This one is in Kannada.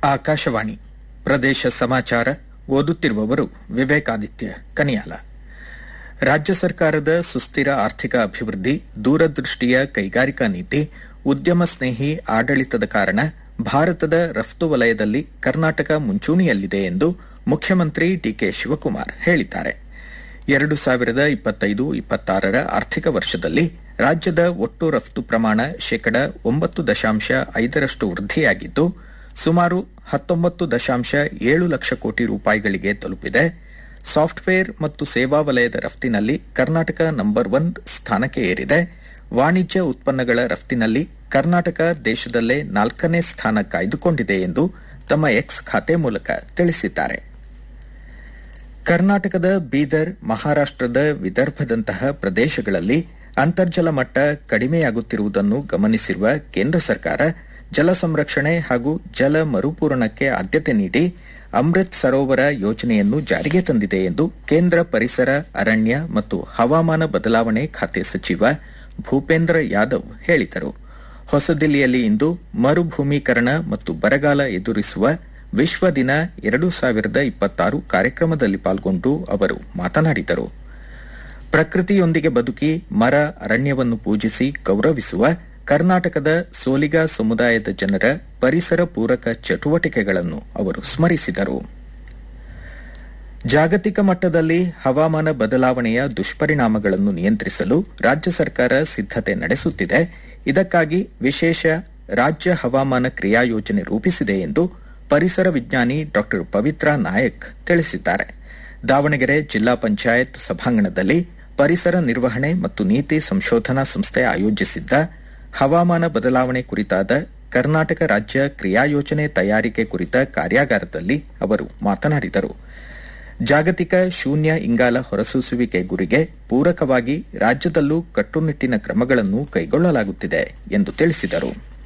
ಆಕಾಶವಾಣಿ ಪ್ರದೇಶ ಸಮಾಚಾರ ಓದುತ್ತಿರುವವರು ವಿವೇಕಾದಿತ್ಯ ಕನಿಯಾಲ ರಾಜ್ಯ ಸರ್ಕಾರದ ಸುಸ್ಥಿರ ಆರ್ಥಿಕ ಅಭಿವೃದ್ಧಿ ದೂರದೃಷ್ಟಿಯ ಕೈಗಾರಿಕಾ ನೀತಿ ಉದ್ಯಮ ಸ್ನೇಹಿ ಆಡಳಿತದ ಕಾರಣ ಭಾರತದ ರಫ್ತು ವಲಯದಲ್ಲಿ ಕರ್ನಾಟಕ ಮುಂಚೂಣಿಯಲ್ಲಿದೆ ಎಂದು ಮುಖ್ಯಮಂತ್ರಿ ಡಿಕೆ ಶಿವಕುಮಾರ್ ಹೇಳಿದ್ದಾರೆ ಎರಡು ಸಾವಿರದ ಇಪ್ಪತ್ತೈದು ಇಪ್ಪತ್ತಾರರ ಆರ್ಥಿಕ ವರ್ಷದಲ್ಲಿ ರಾಜ್ಯದ ಒಟ್ಟು ರಫ್ತು ಪ್ರಮಾಣ ಶೇಕಡ ಒಂಬತ್ತು ದಶಾಂಶ ಐದರಷ್ಟು ವೃದ್ಧಿಯಾಗಿದ್ದು ಸುಮಾರು ಹತ್ತೊಂಬತ್ತು ದಶಾಂಶ ಏಳು ಲಕ್ಷ ಕೋಟಿ ರೂಪಾಯಿಗಳಿಗೆ ತಲುಪಿದೆ ಸಾಫ್ಟ್ವೇರ್ ಮತ್ತು ಸೇವಾ ವಲಯದ ರಫ್ತಿನಲ್ಲಿ ಕರ್ನಾಟಕ ನಂಬರ್ ಒನ್ ಸ್ಥಾನಕ್ಕೆ ಏರಿದೆ ವಾಣಿಜ್ಯ ಉತ್ಪನ್ನಗಳ ರಫ್ತಿನಲ್ಲಿ ಕರ್ನಾಟಕ ದೇಶದಲ್ಲೇ ನಾಲ್ಕನೇ ಸ್ಥಾನ ಕಾಯ್ದುಕೊಂಡಿದೆ ಎಂದು ತಮ್ಮ ಎಕ್ಸ್ ಖಾತೆ ಮೂಲಕ ತಿಳಿಸಿದ್ದಾರೆ ಕರ್ನಾಟಕದ ಬೀದರ್ ಮಹಾರಾಷ್ಟದ ವಿದರ್ಭದಂತಹ ಪ್ರದೇಶಗಳಲ್ಲಿ ಅಂತರ್ಜಲ ಮಟ್ಟ ಕಡಿಮೆಯಾಗುತ್ತಿರುವುದನ್ನು ಗಮನಿಸಿರುವ ಕೇಂದ್ರ ಸರ್ಕಾರ ಜಲ ಸಂರಕ್ಷಣೆ ಹಾಗೂ ಜಲ ಮರುಪೂರಣಕ್ಕೆ ಆದ್ಯತೆ ನೀಡಿ ಅಮೃತ್ ಸರೋವರ ಯೋಜನೆಯನ್ನು ಜಾರಿಗೆ ತಂದಿದೆ ಎಂದು ಕೇಂದ್ರ ಪರಿಸರ ಅರಣ್ಯ ಮತ್ತು ಹವಾಮಾನ ಬದಲಾವಣೆ ಖಾತೆ ಸಚಿವ ಭೂಪೇಂದ್ರ ಯಾದವ್ ಹೇಳಿದರು ಹೊಸದಿಲ್ಲಿಯಲ್ಲಿ ಇಂದು ಮರುಭೂಮೀಕರಣ ಮತ್ತು ಬರಗಾಲ ಎದುರಿಸುವ ವಿಶ್ವ ದಿನ ಎರಡು ಸಾವಿರದ ಇಪ್ಪತ್ತಾರು ಕಾರ್ಯಕ್ರಮದಲ್ಲಿ ಪಾಲ್ಗೊಂಡು ಅವರು ಮಾತನಾಡಿದರು ಪ್ರಕೃತಿಯೊಂದಿಗೆ ಬದುಕಿ ಮರ ಅರಣ್ಯವನ್ನು ಪೂಜಿಸಿ ಗೌರವಿಸುವ ಕರ್ನಾಟಕದ ಸೋಲಿಗ ಸಮುದಾಯದ ಜನರ ಪರಿಸರ ಪೂರಕ ಚಟುವಟಿಕೆಗಳನ್ನು ಅವರು ಸ್ಮರಿಸಿದರು ಜಾಗತಿಕ ಮಟ್ಟದಲ್ಲಿ ಹವಾಮಾನ ಬದಲಾವಣೆಯ ದುಷ್ಪರಿಣಾಮಗಳನ್ನು ನಿಯಂತ್ರಿಸಲು ರಾಜ್ಯ ಸರ್ಕಾರ ಸಿದ್ದತೆ ನಡೆಸುತ್ತಿದೆ ಇದಕ್ಕಾಗಿ ವಿಶೇಷ ರಾಜ್ಯ ಹವಾಮಾನ ಕ್ರಿಯಾ ಯೋಜನೆ ರೂಪಿಸಿದೆ ಎಂದು ಪರಿಸರ ವಿಜ್ಞಾನಿ ಡಾ ಪವಿತ್ರ ನಾಯಕ್ ತಿಳಿಸಿದ್ದಾರೆ ದಾವಣಗೆರೆ ಜಿಲ್ಲಾ ಪಂಚಾಯತ್ ಸಭಾಂಗಣದಲ್ಲಿ ಪರಿಸರ ನಿರ್ವಹಣೆ ಮತ್ತು ನೀತಿ ಸಂಶೋಧನಾ ಸಂಸ್ಥೆ ಆಯೋಜಿಸಿದ್ದ ಹವಾಮಾನ ಬದಲಾವಣೆ ಕುರಿತಾದ ಕರ್ನಾಟಕ ರಾಜ್ಯ ಕ್ರಿಯಾಯೋಜನೆ ತಯಾರಿಕೆ ಕುರಿತ ಕಾರ್ಯಾಗಾರದಲ್ಲಿ ಅವರು ಮಾತನಾಡಿದರು ಜಾಗತಿಕ ಶೂನ್ಯ ಇಂಗಾಲ ಹೊರಸೂಸುವಿಕೆ ಗುರಿಗೆ ಪೂರಕವಾಗಿ ರಾಜ್ಯದಲ್ಲೂ ಕಟ್ಟುನಿಟ್ಟಿನ ಕ್ರಮಗಳನ್ನು ಕೈಗೊಳ್ಳಲಾಗುತ್ತಿದೆ ಎಂದು ತಿಳಿಸಿದರು